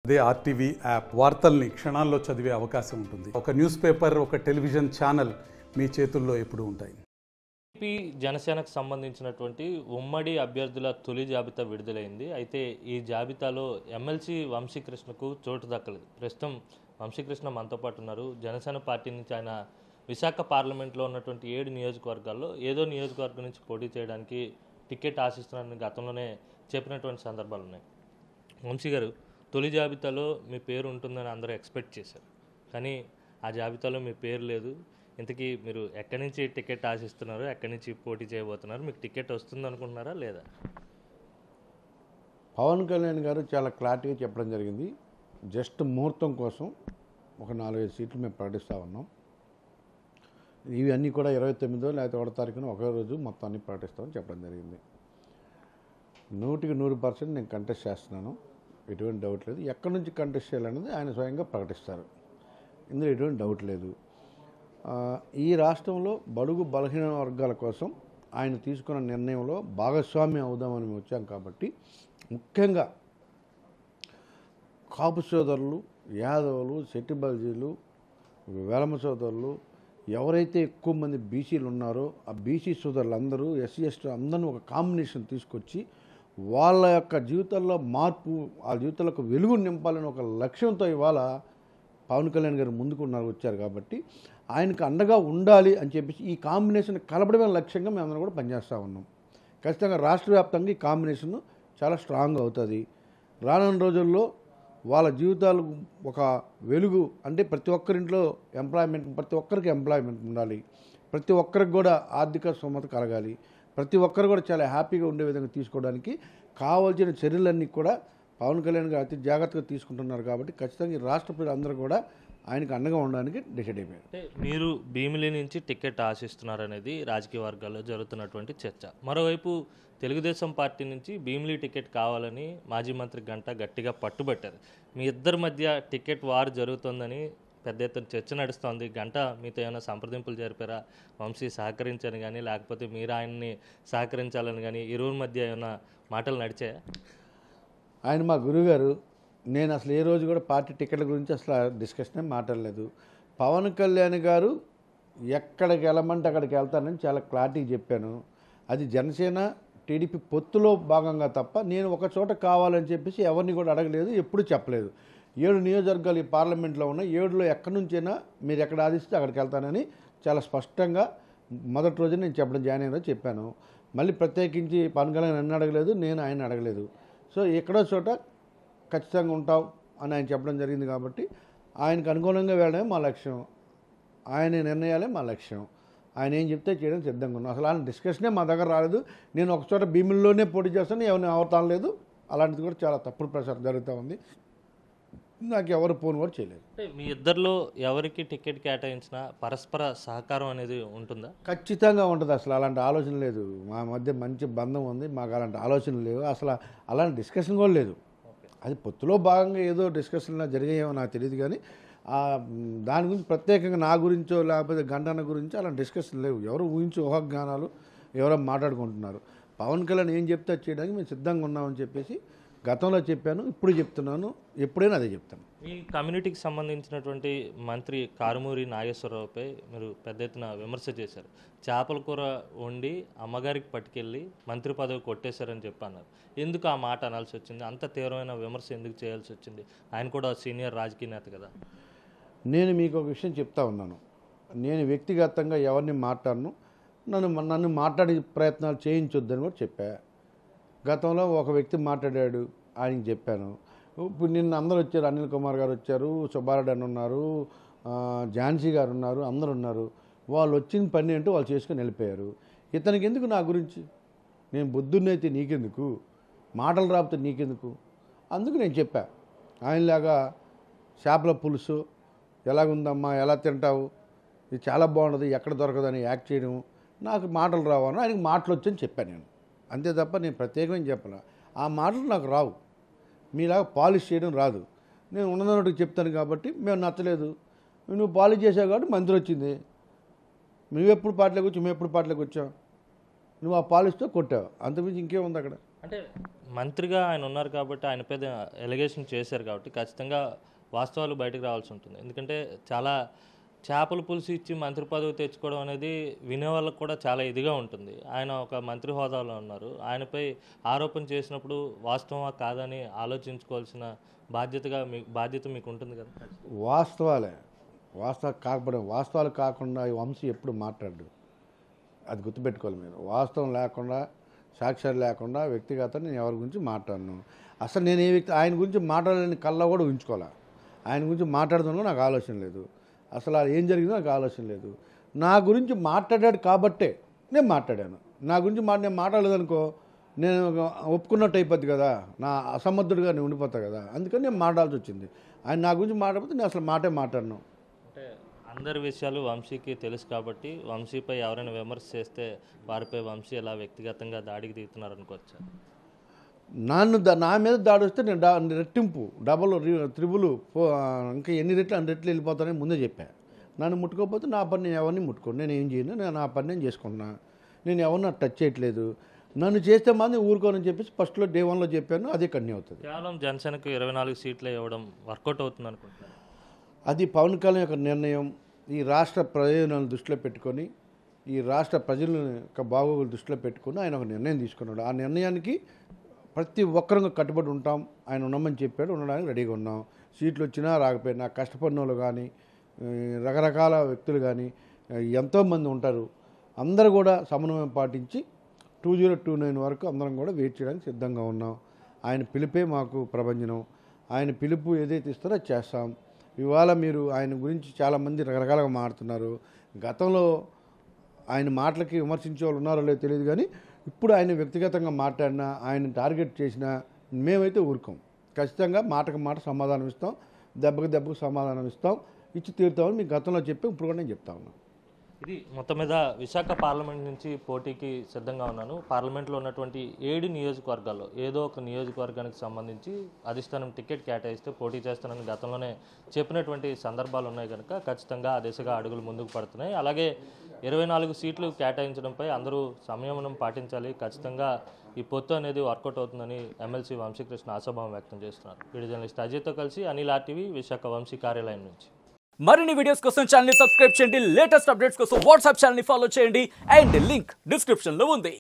అదే RTV app వార్తల్ని క్షణాల్లో చదివే అవకాశం ఉంటుంది ఒక న్యూస్ పేపర్ ఒక టెలివిజన్ ఛానల్ మీ చేతుల్లో ఎప్పుడూ ఉంటాయి టీడీపీ జనసేనకు సంబంధించినటువంటి ఉమ్మడి అభ్యర్థుల తొలి జాబితా విడుదలైంది అయితే ఈ జాబితాలో ఎమ్మెల్సీ వంశీకృష్ణకు చోటు దక్కలేదు ప్రస్తుతం వంశీకృష్ణ మనతో పాటు ఉన్నారు జనసేన పార్టీ నుంచి ఆయన విశాఖ పార్లమెంట్లో ఉన్నటువంటి ఏడు నియోజకవర్గాల్లో ఏదో నియోజకవర్గం నుంచి పోటీ చేయడానికి టికెట్ ఆశిస్తున్నారని గతంలోనే చెప్పినటువంటి సందర్భాలు ఉన్నాయి వంశీ గారు తొలి జాబితాలో మీ పేరు ఉంటుందని అందరూ ఎక్స్పెక్ట్ చేశారు కానీ ఆ జాబితాలో మీ పేరు లేదు ఇంతకీ మీరు ఎక్కడి నుంచి టికెట్ ఆశిస్తున్నారు ఎక్కడి నుంచి పోటీ చేయబోతున్నారు మీకు టికెట్ వస్తుంది అనుకుంటున్నారా లేదా పవన్ కళ్యాణ్ గారు చాలా క్లారిటీగా చెప్పడం జరిగింది జస్ట్ ముహూర్తం కోసం ఒక నాలుగైదు సీట్లు మేము ప్రకటిస్తూ ఉన్నాం ఇవి అన్నీ కూడా ఇరవై తొమ్మిదో లేకపోతే ఒకటో తారీఖున ఒకే రోజు మొత్తం అన్ని ప్రకటిస్తామని చెప్పడం జరిగింది నూటికి నూరు పర్సెంట్ నేను కంటెస్ట్ చేస్తున్నాను ఎటువంటి డౌట్ లేదు ఎక్కడి నుంచి కంటెస్ట్ చేయాలన్నది ఆయన స్వయంగా ప్రకటిస్తారు ఇందులో ఎటువంటి డౌట్ లేదు ఆ, ఈ రాష్ట్రంలో బడుగు బలహీన వర్గాల కోసం ఆయన తీసుకున్న నిర్ణయంలో భాగస్వామ్యం అవుదామని మేము వచ్చాం కాబట్టి ముఖ్యంగా కాపు సోదరులు యాదవులు సెట్టిబల్జీలు వేలమ సోదరులు ఎవరైతే ఎక్కువ మంది బీసీలు ఉన్నారో ఆ బీసీ సోదరులు అందరూ ఎస్సీ ఎస్టీ అందరిని ఒక కాంబినేషన్ తీసుకొచ్చి వాళ్ళ యొక్క జీవితాల్లో మార్పు ఆ జీవితాలకు వెలుగు నింపాలని ఒక లక్ష్యంతో ఇవాళ పవన్ కళ్యాణ్ గారు ముందుకున్నారు వచ్చారు కాబట్టి ఆయనకు అండగా ఉండాలి అని చెప్పేసి ఈ కాంబినేషన్ కలపడమే లక్ష్యంగా మేము అందరం కూడా పనిచేస్తూ ఉన్నాం ఖచ్చితంగా రాష్ట్ర వ్యాప్తంగా ఈ కాంబినేషన్ చాలా స్ట్రాంగ్ అవుతుంది రానున్న రోజుల్లో వాళ్ళ జీవితాలు ఒక వెలుగు అంటే ప్రతి ఒక్కరింట్లో ఎంప్లాయ్మెంట్ ప్రతి ఒక్కరికి ఎంప్లాయ్మెంట్ ఉండాలి ప్రతి ఒక్కరికి కూడా ఆర్థిక స్తోమత కలగాలి ప్రతి ఒక్కరు కూడా చాలా హ్యాపీగా ఉండే విధంగా తీసుకోవడానికి కావాల్సిన చర్యలన్నీ కూడా పవన్ కళ్యాణ్ గారు అతి జాగ్రత్తగా తీసుకుంటున్నారు కాబట్టి ఖచ్చితంగా ఈ రాష్ట్ర ప్రజలందరూ కూడా ఆయనకు అండగా ఉండడానికి డిసైడ్ అయిపోయారు అంటే మీరు భీమిలి నుంచి టికెట్ ఆశిస్తున్నారనేది రాజకీయ వర్గాల్లో జరుగుతున్నటువంటి చర్చ మరోవైపు తెలుగుదేశం పార్టీ నుంచి భీమిలి టికెట్ కావాలని మాజీ మంత్రి గంట గట్టిగా పట్టుబట్టారు మీ ఇద్దరి మధ్య టికెట్ వార్ జరుగుతుందని పెద్ద ఎత్తున చర్చ నడుస్తోంది గంట మీతో ఏమైనా సంప్రదింపులు జరిపారా వంశీ సహకరించని కానీ లేకపోతే మీరు ఆయన్ని సహకరించాలని కానీ ఇరువురి మధ్య ఏమైనా మాటలు నడిచాయా ఆయన మా గురుగారు నేను అసలు ఏ రోజు కూడా పార్టీ టికెట్ల గురించి అసలు డిస్కషనే మాట్లాడలేదు పవన్ కళ్యాణ్ గారు ఎక్కడికి వెళ్ళమంటే అక్కడికి వెళ్తానని చాలా క్లారిటీ చెప్పాను అది జనసేన టీడీపీ పొత్తులో భాగంగా తప్ప నేను ఒక చోట కావాలని చెప్పేసి ఎవరిని కూడా అడగలేదు ఎప్పుడు చెప్పలేదు ఏడు నియోజకవర్గాలు ఈ పార్లమెంట్లో ఉన్న ఏడులో ఎక్కడి నుంచైనా మీరు ఎక్కడ ఆదిస్తే అక్కడికి వెళ్తానని చాలా స్పష్టంగా మొదటి రోజు నేను చెప్పడం జాయిన్ అయినా చెప్పాను మళ్ళీ ప్రత్యేకించి పవన్ కళ్యాణ్ నన్ను అడగలేదు నేను ఆయన అడగలేదు సో ఎక్కడో చోట ఖచ్చితంగా ఉంటాం అని ఆయన చెప్పడం జరిగింది కాబట్టి ఆయనకు అనుగుణంగా వెళ్ళడమే మా లక్ష్యం ఆయన నిర్ణయాలే మా లక్ష్యం ఆయన ఏం చెప్తే చేయడం సిద్ధంగా ఉన్నాం అసలు ఆయన డిస్కషనే మా దగ్గర రాలేదు నేను ఒక చోట భీముల్లోనే పోటీ చేస్తాను ఎవరిని అవతాం లేదు అలాంటిది కూడా చాలా తప్పుడు ప్రచారం జరుగుతూ ఉంది నాకు ఎవరు ఫోన్ కూడా చేయలేదు అంటే మీ ఇద్దరిలో ఎవరికి టికెట్ కేటాయించినా పరస్పర సహకారం అనేది ఉంటుందా ఖచ్చితంగా ఉంటుంది అసలు అలాంటి ఆలోచన లేదు మా మధ్య మంచి బంధం ఉంది మాకు అలాంటి ఆలోచన లేవు అసలు అలాంటి డిస్కషన్ కూడా లేదు అది పొత్తులో భాగంగా ఏదో డిస్కషన్లో జరిగాయేమో నాకు తెలియదు కానీ ఆ, మ్, దాని గురించి ప్రత్యేకంగా నా గురించో లేకపోతే గంటన గురించో అలాంటి డిస్కషన్ లేవు ఎవరు ఊహించే ఊహాజ్ఞానాలు ఎవరో మాట్లాడుకుంటున్నారు పవన్ కళ్యాణ్ ఏం చెప్తే అది చేయడానికి మేము సిద్ధంగా ఉన్నామని చెప్పేసి గతంలో చెప్పాను ఇప్పుడు చెప్తున్నాను ఎప్పుడైనా అదే చెప్తాను మీ కమ్యూనిటీకి సంబంధించినటువంటి మంత్రి కారుమూరి నాగేశ్వరరావుపై మీరు పెద్ద ఎత్తున విమర్శ చేశారు చేపల కూర వండి అమ్మగారికి పట్టుకెళ్ళి మంత్రి పదవి కొట్టేశారని చెప్పి అన్నారు ఎందుకు ఆ మాట అనాల్సి వచ్చింది అంత తీవ్రమైన విమర్శ ఎందుకు చేయాల్సి వచ్చింది ఆయన కూడా సీనియర్ రాజకీయ నేత కదా నేను మీకు ఒక విషయం చెప్తా ఉన్నాను నేను వ్యక్తిగతంగా ఎవరిని మాట్లాడను నన్ను నన్ను మాట్లాడే ప్రయత్నాలు చేయించొద్దని కూడా చెప్పా గతంలో ఒక వ్యక్తి మాట్లాడాడు ఆయనకి చెప్పాను ఇప్పుడు నిన్న అందరూ వచ్చారు అనిల్ కుమార్ గారు వచ్చారు సుబ్బారెడ్డి అని ఉన్నారు ఆ, ఝాన్సీ గారు ఉన్నారు అందరు ఉన్నారు వాళ్ళు వచ్చిన పని ఏంటో వాళ్ళు చేసుకొని వెళ్ళిపోయారు ఇతనికి ఎందుకు నా గురించి నేను బుద్ధున్నైతే నీకెందుకు మాటలు రాపితే నీకెందుకు అందుకు నేను చెప్పా ఆయనలాగా చేపల పులుసు ఎలాగుందమ్మా ఎలా తింటావు ఇది చాలా బాగుంటుంది ఎక్కడ దొరకదని యాక్ట్ చేయడం నాకు మాటలు రావు అని ఆయనకి మాటలు వచ్చని చెప్పాను నేను అంతే తప్ప నేను ప్రత్యేకమైన చెప్పాల ఆ మాటలు నాకు రావు మీలాగా పాలిష్ చేయడం రాదు నేను ఉన్నదన్నట్టు చెప్తాను కాబట్టి మేము నచ్చలేదు నువ్వు పాలిష్ చేసావు కాబట్టి మంత్రి వచ్చింది నువ్వెప్పుడు పాటలోకి వచ్చి మేము ఎప్పుడు పాటలోకి వచ్చావు నువ్వు ఆ పాలిష్తో కొట్టావు అంతకుమించి ఇంకేముంది అక్కడ అంటే మంత్రిగా ఆయన ఉన్నారు కాబట్టి ఆయన పెద్ద ఎలిగేషన్ చేశారు కాబట్టి ఖచ్చితంగా వాస్తవాలు బయటకు రావాల్సి ఉంటుంది ఎందుకంటే చాలా చేపల పులుసు ఇచ్చి మంత్రి పదవి తెచ్చుకోవడం అనేది వినే వాళ్ళకు కూడా చాలా ఇదిగా ఉంటుంది ఆయన ఒక మంత్రి హోదాలో ఉన్నారు ఆయనపై ఆరోపణ చేసినప్పుడు వాస్తవమా కాదని ఆలోచించుకోవాల్సిన బాధ్యతగా మీ బాధ్యత మీకు ఉంటుంది కదా వాస్తవాలే వాస్తవాలు కాకపోతే వాస్తవాలు కాకుండా ఈ వంశీ ఎప్పుడు మాట్లాడు అది గుర్తుపెట్టుకోవాలి మీరు వాస్తవం లేకుండా సాక్ష్యాలు లేకుండా వ్యక్తిగత నేను ఎవరి గురించి మాట్లాడను అసలు నేను ఏ వ్యక్తి ఆయన గురించి మాట్లాడలేని కళ్ళ కూడా ఉంచుకోలే ఆయన గురించి మాట్లాడుతున్నా నాకు ఆలోచన లేదు అసలు అది ఏం జరిగిందో నాకు ఆలోచన లేదు నా గురించి మాట్లాడాడు కాబట్టే నేను మాట్లాడాను నా గురించి మాట నేను మాట్లాడలేదనుకో నేను ఒక ఒప్పుకున్నట్టు అయిపోద్ది కదా నా అసమర్థుడిగా నేను ఉండిపోతా కదా అందుకని నేను మాట్లాడాల్సి వచ్చింది ఆయన నా గురించి మాట్లాడితే నేను అసలు మాటే మాట్లాడను అంటే అందరి విషయాలు వంశీకి తెలుసు కాబట్టి వంశీపై ఎవరైనా విమర్శ చేస్తే వారిపై వంశీ ఎలా వ్యక్తిగతంగా దాడికి దిగుతున్నారు అనుకోవచ్చా నన్ను ద- నా మీద దాడి వస్తే నేను డా రెట్టింపు డబల్ త్రిబుల్ ఫో- ఇంకా ఎన్ని రెట్లు అన్ని రెట్లు వెళ్ళిపోతానని ముందే చెప్పా నన్ను ముట్టుకోకపోతే నా పని నేను ఎవరిని ముట్టుకోను నేను ఏం చేయను నేను నా పని నేను చేసుకుంటున్నా నేను ఎవరిని టచ్ చేయట్లేదు నన్ను చేస్తే మాది ఊరుకోనని చెప్పేసి ఫస్ట్లో డే వన్లో చెప్పాను అదే కంటిన్యూ అవుతుంది కేవలం జనసేనకు ఇరవై నాలుగు సీట్లు ఇవ్వడం వర్కౌట్ అవుతుంది అనుకుంటున్నారు అది పవన్ కళ్యాణ్ యొక్క నిర్ణయం ఈ రాష్ట్ర ప్రయోజనాలను దృష్టిలో పెట్టుకొని ఈ రాష్ట్ర ప్రజల యొక్క బాగోగులు దృష్టిలో పెట్టుకొని ఆయన ఒక నిర్ణయం తీసుకున్నాడు ఆ నిర్ణయానికి ప్రతి ఒక్కరూ కట్టుబడి ఉంటాం ఆయన ఉండమని చెప్పాడు ఉండడానికి రెడీగా ఉన్నాం సీట్లు వచ్చినా రాకపోయినా కష్టపడిన వాళ్ళు కానీ ఈ రకరకాల వ్యక్తులు కానీ ఎంతోమంది ఉంటారు అందరూ కూడా సమన్వయం పాటించి టూ జీరో టూ నైన్ వరకు అందరం కూడా వెయిట్ చేయడానికి సిద్ధంగా ఉన్నాం ఆయన పిలిపే మాకు ప్రభంజనం ఆయన పిలుపు ఏదైతే ఇస్తారో అది చేస్తాం ఇవాళ మీరు ఆయన గురించి చాలామంది రకరకాలుగా మాట్లాడుతున్నారు గతంలో ఆయన మాటలకి విమర్శించే వాళ్ళు ఉన్నారో లేదో తెలియదు కానీ ఇప్పుడు ఆయన వ్యక్తిగతంగా మాట్లాడినా ఆయన టార్గెట్ చేసినా మేమైతే ఊరుకోం ఖచ్చితంగా మాటకు మాట సమాధానం ఇస్తాం దెబ్బకి దెబ్బకు సమాధానం ఇస్తాం ఇచ్చి తీరుతామని మీకు గతంలో చెప్పి ఇప్పుడు కూడా నేను చెప్తా ఉన్నాను ఇది మొత్తం మీద విశాఖ పార్లమెంట్ నుంచి పోటీకి సిద్ధంగా ఉన్నాను పార్లమెంట్లో ఉన్నటువంటి ఏడు నియోజకవర్గాల్లో ఏదో ఒక నియోజకవర్గానికి సంబంధించి అధిష్టానం టికెట్ కేటాయిస్తే పోటీ చేస్తానని గతంలోనే చెప్పినటువంటి సందర్భాలు ఉన్నాయి కనుక ఖచ్చితంగా ఆ దిశగా అడుగులు ముందుకు పడుతున్నాయి అలాగే ఇరవై నాలుగు సీట్లు కేటాయించడంపై అందరూ సంయమనం పాటించాలి ఖచ్చితంగా ఈ పొత్తు అనేది వర్కౌట్ అవుతుందని ఎమ్మెల్సీ వంశీకృష్ణ ఆశాభావం వ్యక్తం చేస్తున్నారు వీడియో జర్నలిస్ట్ అజయ్తో కలిసి అనిల్ ఆర్టీవీ విశాఖ వంశీ కార్యాలయం నుంచి మరిన్ని వీడియోస్ కోసం ఛానల్ ని సబ్స్క్రైబ్ చేయండి లేటెస్ట్ అప్డేట్స్ కోసం వాట్సాప్ ఛానల్ ని ఫాలో చేయండి అండ్ లింక్ డిస్క్రిప్షన్ లో ఉంది